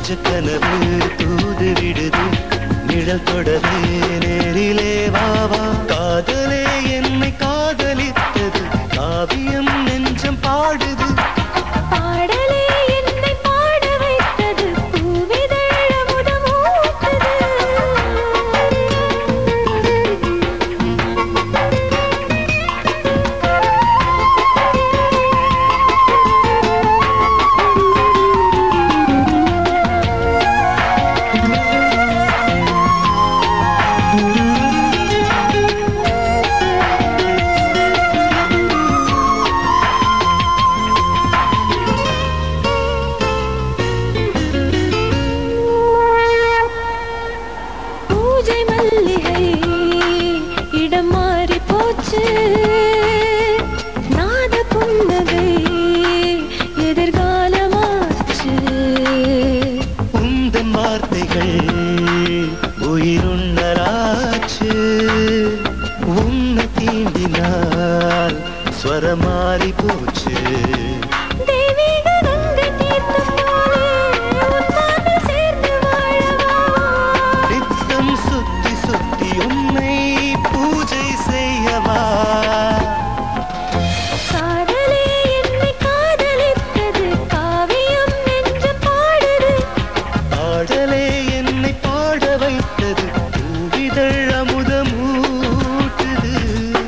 நிஜ கனவு தூது விடுது நிழல் தொடரு நேரிலே வா வா காதலே என்னை காதலித்தது காவியம் நெஞ்சம் பாடுது பாடலே என்னை பாட வைத்தது பூவிதழ் அமுதமூட்டுது பூஜை மல்லிகை இடம் மாறி போச்சு நாத புன்னகை எதிர்காலமாச்சு உந்தன் வார்த்தைகள் உயிருண்ணராச்சு உன்னை தீண்டினால் ஸ்வரம் மாறி போச்சு தெய்வீக கங்கை தீர்த்தம் போலே உன் காதில் சேர்ந்து வாழவா நித்தம் சுத்தி சுத்தி உன்னை பூஜை செய்யவா காதலே என்னை காதலித்தது காவியம் என்று பாடுது பாடலே என்னை பாட வைத்தது பூவிதழ் அமுதமூட்டுது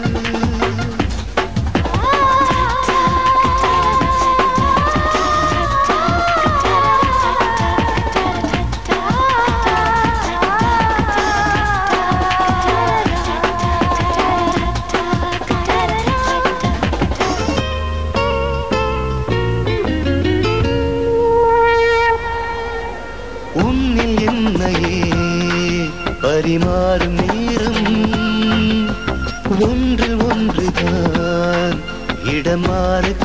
உன்னில் என்னையே பரிமாறும் நேரம் ஒன்று ஒன்றுதான் இடம் மாறு